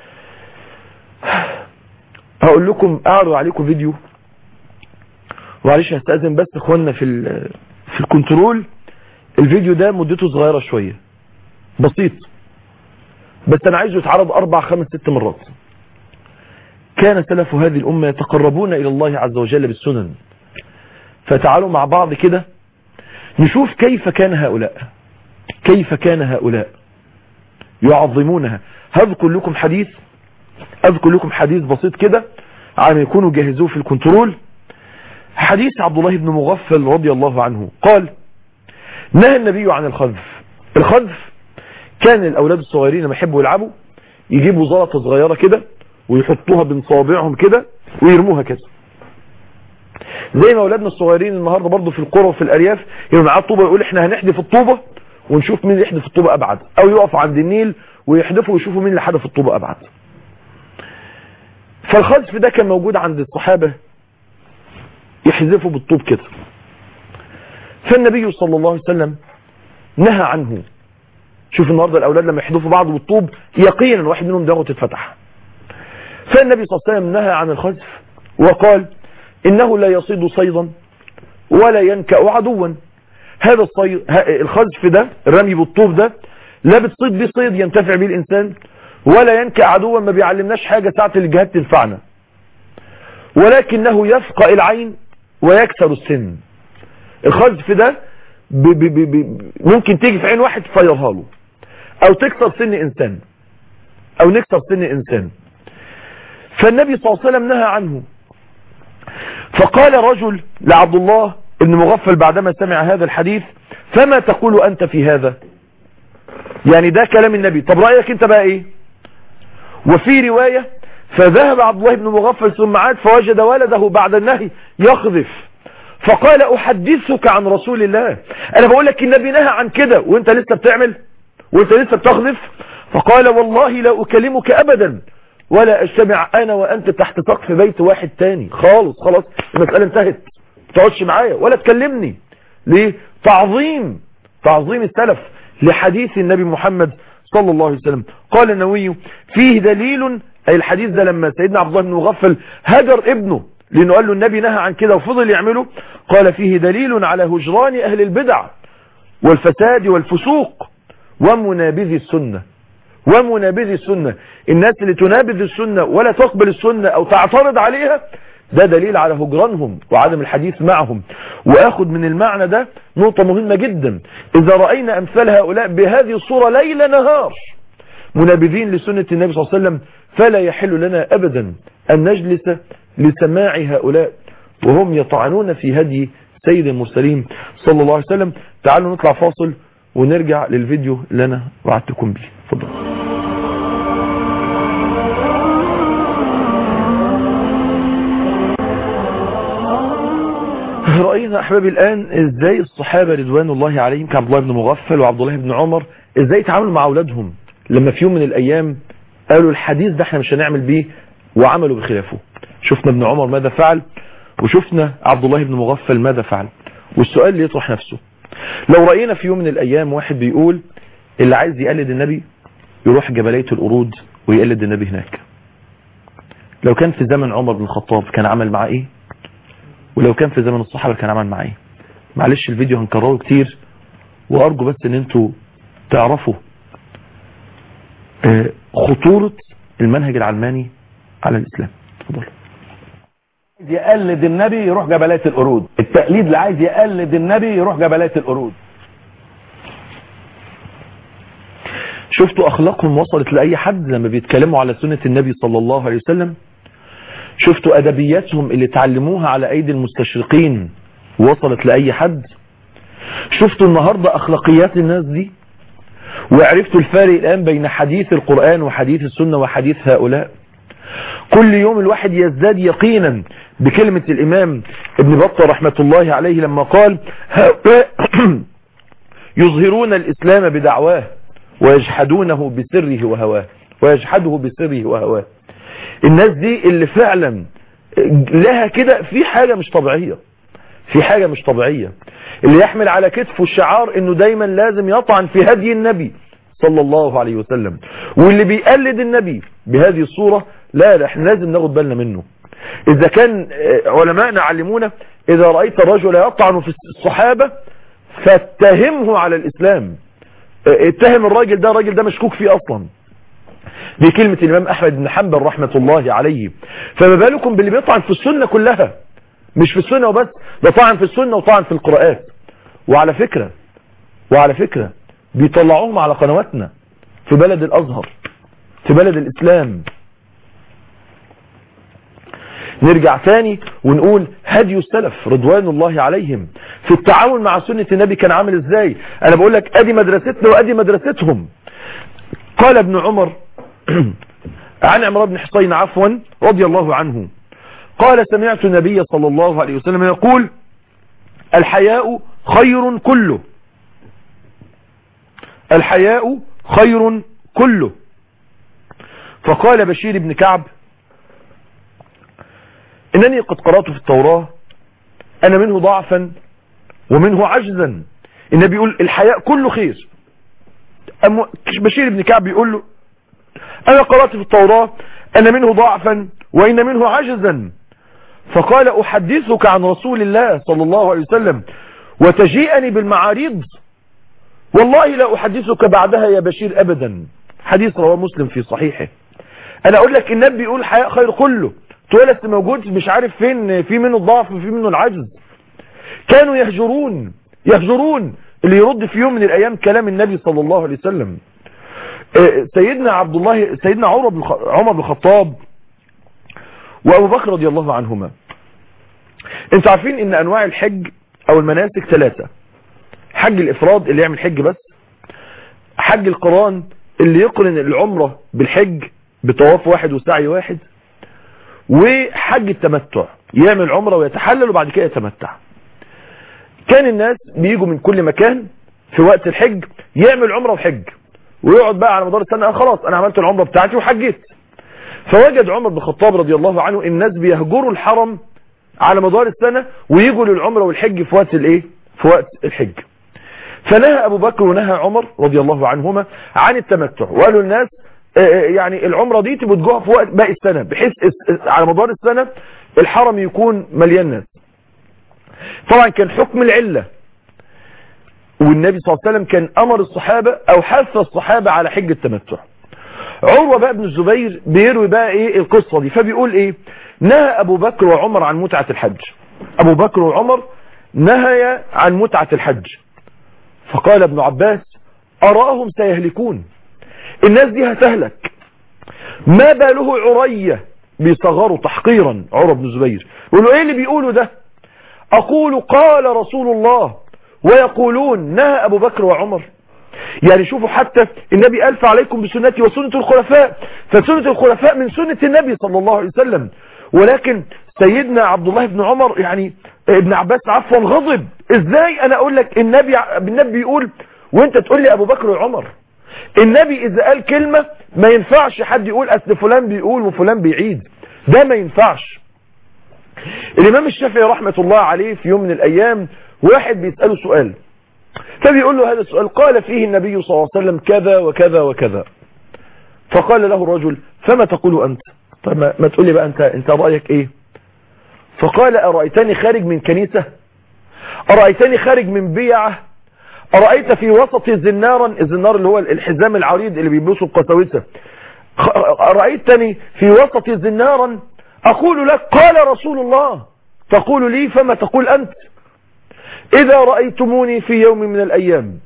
هقول لكم أعرض عليكم فيديو ومعلش هستأذن بس اخواننا في في الكنترول الفيديو ده مدته صغيرة شوية بسيط بس انا عايزه يتعرض اربع خمس ست مرات كان سلف هذه الامة يتقربون الى الله عز وجل بالسنن فتعالوا مع بعض كده نشوف كيف كان هؤلاء كيف كان هؤلاء يعظمونها هذكر لكم حديث اذكر لكم حديث بسيط كده عن يكونوا جاهزوه في الكنترول حديث عبد الله بن مغفل رضي الله عنه قال نهى النبي عن الخذف الخذف كان الاولاد الصغيرين لما يحبوا يلعبوا يجيبوا زلطه صغيره كده ويحطوها بين صوابعهم كده ويرموها كده زي ما اولادنا الصغيرين النهارده برضو في القرى وفي الارياف يبقى معاه طوبه يقول احنا هنحدف الطوبه ونشوف مين اللي يحدف الطوبه ابعد او يقف عند النيل ويحدفوا ويشوفوا مين اللي حدف الطوبه ابعد فالخذف ده كان موجود عند الصحابه يحذفوا بالطوب كده فالنبي صلى الله عليه وسلم نهى عنه شوف النهارده الاولاد لما يحدفوا بعض بالطوب يقينا واحد منهم دماغه تتفتح فالنبي صلى الله عليه وسلم نهى عن الخذف وقال انه لا يصيد صيدا ولا ينكأ عدوا هذا الصيد الخذف ده الرمي بالطوب ده لا بتصيد بيه صيد ينتفع به الانسان ولا ينكأ عدوا ما بيعلمناش حاجة ساعة الجهاد تنفعنا ولكنه يفقى العين ويكسر السن الخذف ده بي بي بي بي ممكن تيجي في عين واحد تفيرها له او تكسر سن انسان او نكسر سن انسان فالنبي صلى الله عليه وسلم نهى عنه فقال رجل لعبد الله ابن مغفل بعدما سمع هذا الحديث فما تقول انت في هذا يعني ده كلام النبي طب رأيك انت بقى ايه وفي رواية فذهب عبد الله بن مغفل ثم عاد فوجد ولده بعد النهي يقذف فقال احدثك عن رسول الله انا بقول لك النبي نهى عن كده وانت لسه بتعمل وانت لسه بتقذف فقال والله لا اكلمك ابدا ولا اجتمع انا وانت تحت سقف بيت واحد تاني خالص خلاص المسألة انتهت تقعدش معايا ولا تكلمني ليه تعظيم تعظيم السلف لحديث النبي محمد صلى الله عليه وسلم قال النووي فيه دليل اي الحديث ده لما سيدنا عبد الله بن مغفل هجر ابنه لانه قال له النبي نهى عن كده وفضل يعمله قال فيه دليل على هجران اهل البدع والفساد والفسوق ومنابذ السنة ومنابذ السنة الناس اللي تنابذ السنة ولا تقبل السنة او تعترض عليها ده دليل على هجرانهم وعدم الحديث معهم واخد من المعنى ده نقطة مهمة جدا اذا رأينا امثال هؤلاء بهذه الصورة ليل نهار منابذين لسنة النبي صلى الله عليه وسلم فلا يحل لنا ابدا ان نجلس لسماع هؤلاء وهم يطعنون في هدي سيد المرسلين صلى الله عليه وسلم تعالوا نطلع فاصل ونرجع للفيديو اللي انا وعدتكم بيه اتفضل رأينا أحبابي الآن إزاي الصحابة رضوان الله عليهم كعبد الله بن مغفل وعبد الله بن عمر إزاي تعاملوا مع أولادهم لما في يوم من الأيام قالوا الحديث ده احنا مش هنعمل بيه وعملوا بخلافه شفنا ابن عمر ماذا فعل وشفنا عبد الله بن مغفل ماذا فعل والسؤال اللي يطرح نفسه لو رأينا في يوم من الأيام واحد بيقول اللي عايز يقلد النبي يروح جبلية القرود ويقلد النبي هناك لو كان في زمن عمر بن الخطاب كان عمل معاه ايه ولو كان في زمن الصحابة كان عمل معاه ايه معلش الفيديو هنكرره كتير وارجو بس ان انتوا تعرفوا آه، خطورة المنهج العلماني على الاسلام اتفضل عايز يقلد النبي يروح جبلات القرود التقليد اللي عايز يقلد النبي يروح جبلات القرود شفتوا اخلاقهم وصلت لاي حد لما بيتكلموا على سنة النبي صلى الله عليه وسلم شفتوا ادبياتهم اللي اتعلموها على ايدي المستشرقين وصلت لاي حد شفتوا النهاردة اخلاقيات الناس دي وعرفتوا الفارق الان بين حديث القرآن وحديث السنة وحديث هؤلاء كل يوم الواحد يزداد يقينا بكلمة الامام ابن بطة رحمة الله عليه لما قال هؤلاء يظهرون الاسلام بدعواه ويجحدونه بسره وهواه ويجحده بسره وهواه الناس دي اللي فعلا لها كده في حاجة مش طبيعية في حاجة مش طبيعية اللي يحمل على كتفه الشعار انه دايما لازم يطعن في هدي النبي صلى الله عليه وسلم واللي بيقلد النبي بهذه الصورة لا لا احنا لازم ناخد بالنا منه اذا كان علماءنا علمونا اذا رأيت الرجل يطعن في الصحابة فاتهمه على الاسلام اتهم الراجل ده الراجل ده مشكوك فيه اصلا دي كلمة الامام احمد بن حنبل رحمة الله عليه فما بالكم باللي بيطعن في السنة كلها مش في السنة وبس ده طعن في السنة وطعن في القراءات وعلى فكرة وعلى فكرة بيطلعوهم على قنواتنا في بلد الازهر في بلد الاسلام نرجع تاني ونقول هدي السلف رضوان الله عليهم في التعامل مع سنة النبي كان عامل ازاي انا بقول لك ادي مدرستنا وادي مدرستهم قال ابن عمر عن عمران بن حصين عفوا رضي الله عنه قال سمعت النبي صلى الله عليه وسلم يقول الحياء خير كله الحياء خير كله فقال بشير بن كعب إنني قد قرأت في التوراة أنا منه ضعفا ومنه عجزا النبي يقول الحياء كله خير أم بشير بن كعب يقول له أنا قرأت في التوراة أنا منه ضعفا وإن منه عجزا فقال أحدثك عن رسول الله صلى الله عليه وسلم وتجيئني بالمعاريض والله لا أحدثك بعدها يا بشير أبدا حديث رواه مسلم في صحيحه أنا أقول لك النبي يقول حياء خير كله تقول موجود مش عارف فين في منه الضعف وفي منه العجز كانوا يهجرون يهجرون اللي يرد في يوم من الأيام كلام النبي صلى الله عليه وسلم سيدنا عبد الله سيدنا عمر بن عمر بن الخطاب وابو بكر رضي الله عنهما انتوا عارفين ان انواع الحج او المناسك ثلاثة حج الافراد اللي يعمل حج بس حج القران اللي يقرن العمرة بالحج بطواف واحد وسعي واحد وحج التمتع يعمل عمرة ويتحلل وبعد كده يتمتع كان الناس بيجوا من كل مكان في وقت الحج يعمل عمرة وحج ويقعد بقى على مدار السنة خلاص انا عملت العمرة بتاعتي وحجيت فوجد عمر بن الخطاب رضي الله عنه الناس بيهجروا الحرم على مدار السنة ويجوا للعمرة والحج في وقت الايه في وقت الحج فنهى ابو بكر ونهى عمر رضي الله عنهما عن التمتع وقالوا الناس يعني العمرة دي تبقوا تجوها في وقت باقي السنة بحيث على مدار السنة الحرم يكون مليان ناس طبعا كان حكم العلة والنبي صلى الله عليه وسلم كان امر الصحابة او حث الصحابة على حج التمتع عروة بقى بن الزبير بيروي بقى ايه القصة دي فبيقول ايه نهى ابو بكر وعمر عن متعة الحج ابو بكر وعمر نهي عن متعة الحج فقال ابن عباس اراهم سيهلكون الناس دي هتهلك ما باله عرية بيصغروا تحقيرا عروة بن الزبير يقولوا ايه اللي بيقولوا ده اقول قال رسول الله ويقولون نهى ابو بكر وعمر يعني شوفوا حتى النبي ألف عليكم بسنتي وسنة الخلفاء فسنة الخلفاء من سنة النبي صلى الله عليه وسلم ولكن سيدنا عبد الله بن عمر يعني ابن عباس عفوا غضب ازاي انا اقول لك النبي النبي بيقول وانت تقول لي ابو بكر وعمر النبي اذا قال كلمة ما ينفعش حد يقول اصل فلان بيقول وفلان بيعيد ده ما ينفعش الامام الشافعي رحمة الله عليه في يوم من الايام واحد بيسأله سؤال فبيقول له هذا السؤال قال فيه النبي صلى الله عليه وسلم كذا وكذا وكذا فقال له الرجل فما تقول أنت طيب ما, ما تقول لي بقى أنت, انت رأيك إيه فقال أرأيتني خارج من كنيسة أرأيتني خارج من بيعة أرأيت في وسط زنارا الزنار اللي هو الحزام العريض اللي بيبوسوا القساوسة أرأيتني في وسط زنارا أقول لك قال رسول الله تقول لي فما تقول أنت إذا رأيتموني في يوم من الأيام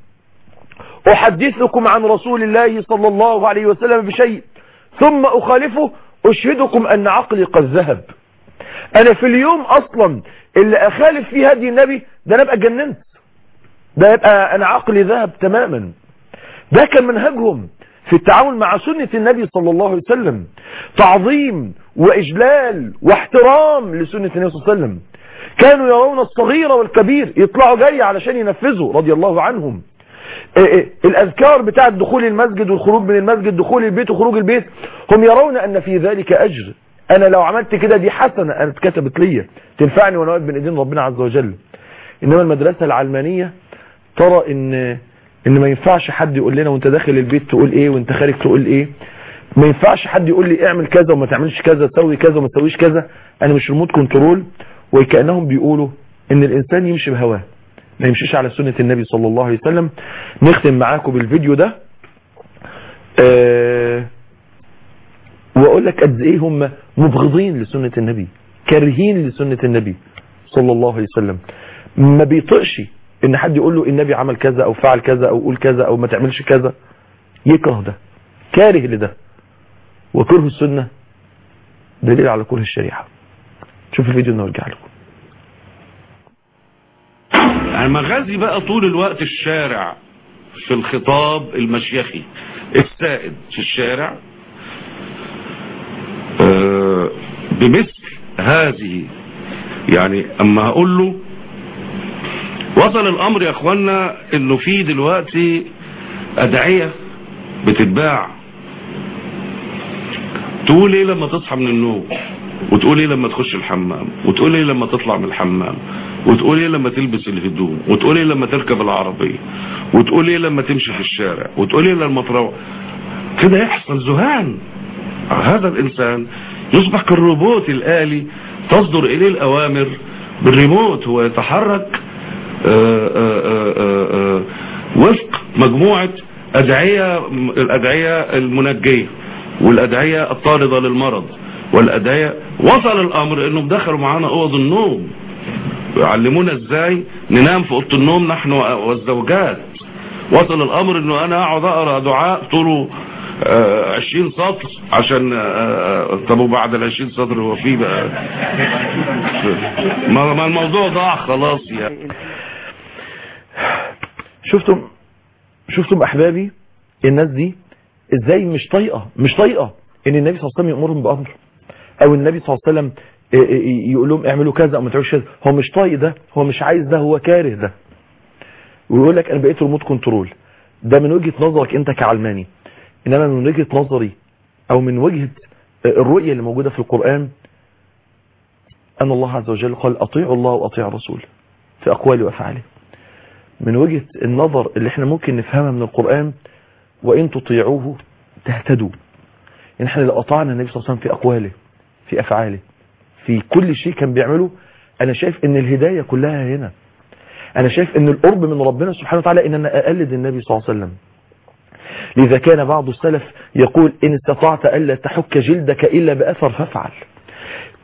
أحدثكم عن رسول الله صلى الله عليه وسلم بشيء ثم أخالفه أشهدكم أن عقلي قد ذهب أنا في اليوم أصلا اللي أخالف فيه هدي النبي ده أنا أبقى جننت ده يبقى أنا عقلي ذهب تماما ده كان منهجهم في التعامل مع سنة النبي صلى الله عليه وسلم تعظيم وإجلال واحترام لسنة النبي صلى الله عليه وسلم كانوا يرون الصغير والكبير يطلعوا جري علشان ينفذوا رضي الله عنهم الأذكار بتاعة دخول المسجد والخروج من المسجد دخول البيت وخروج البيت هم يرون أن في ذلك أجر أنا لو عملت كده دي حسنة أنا اتكتبت ليا تنفعني وأنا واقف بين إيدين ربنا عز وجل إنما المدرسة العلمانية ترى إن إن ما ينفعش حد يقول لنا وأنت داخل البيت تقول إيه وأنت خارج تقول إيه ما ينفعش حد يقول لي اعمل كذا وما تعملش كذا سوي كذا وما تسويش كذا أنا مش ريموت كنترول وكأنهم بيقولوا ان الانسان يمشي بهواه ما يمشيش على سنة النبي صلى الله عليه وسلم نختم معاكم بالفيديو ده أه واقول لك قد ايه هم مبغضين لسنة النبي كارهين لسنة النبي صلى الله عليه وسلم ما بيطقش ان حد يقول له النبي عمل كذا او فعل كذا او قول كذا او ما تعملش كذا يكره ده كاره لده وكره السنة دليل على كره الشريعة شوف الفيديو ونرجع لكم المغازي بقى طول الوقت الشارع في الخطاب المشيخي السائد في الشارع آه بمثل هذه يعني اما هقول له وصل الامر يا اخوانا انه في دلوقتي ادعية بتتباع تقول ايه لما تصحى من النوم وتقول ايه لما تخش الحمام وتقول ايه لما تطلع من الحمام وتقول ايه لما تلبس الهدوم وتقول ايه لما تركب العربية وتقول ايه لما تمشي في الشارع وتقول ايه لما تروح كده يحصل ذهان هذا الانسان يصبح كالروبوت الالي تصدر اليه الاوامر بالريموت هو يتحرك آآ آآ آآ وفق مجموعة ادعية الادعية المنجية والادعية الطاردة للمرض والادعية وصل الامر انهم دخلوا معانا اوض النوم يعلمونا ازاي ننام في اوضه النوم نحن والزوجات وصل الامر انه انا اقعد اقرا دعاء طوله آه عشرين سطر عشان آه طب وبعد العشرين سطر هو فيه بقى ما الموضوع ضاع خلاص يعني شفتم شفتم احبابي الناس دي ازاي مش طايقه مش طايقه ان النبي صلى الله عليه وسلم يامرهم بامر او النبي صلى الله عليه وسلم يقول لهم اعملوا كذا او ما تعملوش كذا هو مش طايق ده هو مش عايز ده هو كاره ده ويقول لك انا بقيت ريموت كنترول ده من وجهة نظرك انت كعلماني انما من وجهة نظري او من وجهة الرؤية اللي موجودة في القرآن ان الله عز وجل قال اطيعوا الله واطيعوا الرسول في اقواله وافعاله من وجهة النظر اللي احنا ممكن نفهمها من القرآن وان تطيعوه تهتدوا ان احنا لو اطعنا النبي صلى الله عليه وسلم في اقواله في افعاله في كل شيء كان بيعمله انا شايف ان الهداية كلها هنا انا شايف ان القرب من ربنا سبحانه وتعالى ان انا اقلد النبي صلى الله عليه وسلم لذا كان بعض السلف يقول ان استطعت الا تحك جلدك الا باثر فافعل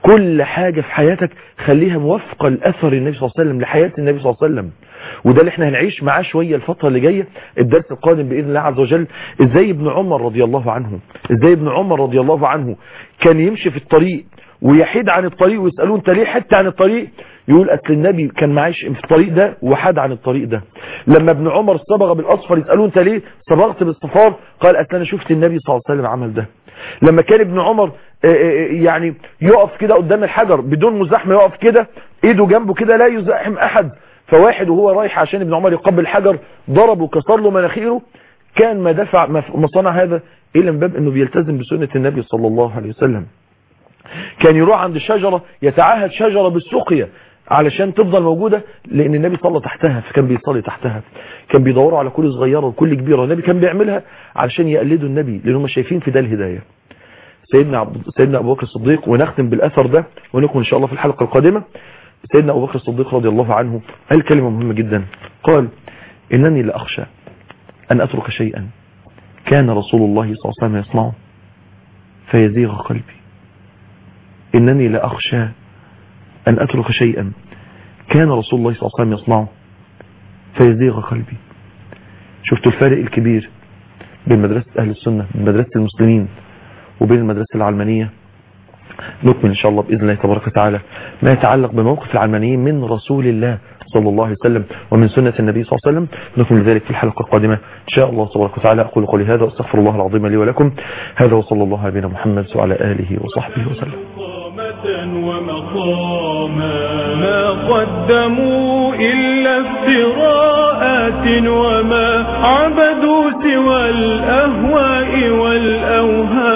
كل حاجة في حياتك خليها موافقة لأثر النبي صلى الله عليه وسلم لحياة النبي صلى الله عليه وسلم وده اللي احنا هنعيش معاه شوية الفترة اللي جاية الدرس القادم بإذن الله عز وجل ازاي ابن عمر رضي الله عنه ازاي ابن عمر رضي الله عنه كان يمشي في الطريق ويحيد عن الطريق ويسألوه انت ليه حدت عن الطريق يقول أصل النبي كان معيش في الطريق ده وحاد عن الطريق ده لما ابن عمر صبغ بالأصفر يسألوه انت ليه صبغت بالصفار قال أصل أنا شفت النبي صلى الله عليه وسلم عمل ده لما كان ابن عمر يعني يقف كده قدام الحجر بدون مزاحمة يقف كده ايده جنبه كده لا يزاحم احد فواحد وهو رايح عشان ابن عمر يقبل الحجر ضربه وكسر له مناخيره كان ما دفع ما صنع هذا الا من باب انه بيلتزم بسنة النبي صلى الله عليه وسلم كان يروح عند الشجرة يتعاهد شجرة بالسقية علشان تفضل موجودة لان النبي صلى تحتها فكان بيصلي تحتها كان بيدوروا على كل صغيرة وكل كبيرة النبي كان بيعملها علشان يقلدوا النبي لان هم شايفين في ده الهداية سيدنا عبد سيدنا ابو بكر الصديق ونختم بالاثر ده ونكون ان شاء الله في الحلقة القادمة سيدنا ابو بكر الصديق رضي الله عنه قال كلمة مهمة جدا قال انني لاخشى ان اترك شيئا كان رسول الله صلى الله عليه وسلم يصنعه فيزيغ قلبي انني لاخشى أن أترك شيئا كان رسول الله صلى الله عليه وسلم يصنعه فيزيغ قلبي شفت الفارق الكبير بين مدرسة أهل السنة بين مدرسة المسلمين وبين المدرسة العلمانية نكمل إن شاء الله بإذن الله تبارك وتعالى ما يتعلق بموقف العلمانيين من رسول الله صلى الله عليه وسلم ومن سنة النبي صلى الله عليه وسلم نكمل ذلك في الحلقة القادمة إن شاء الله تبارك وتعالى أقول قولي هذا وأستغفر الله العظيم لي ولكم هذا وصلى الله على نبينا محمد وعلى آله وصحبه وسلم ومقاما ما قدموا إلا افتراءات وما عبدوا سوى الأهواء والأوهام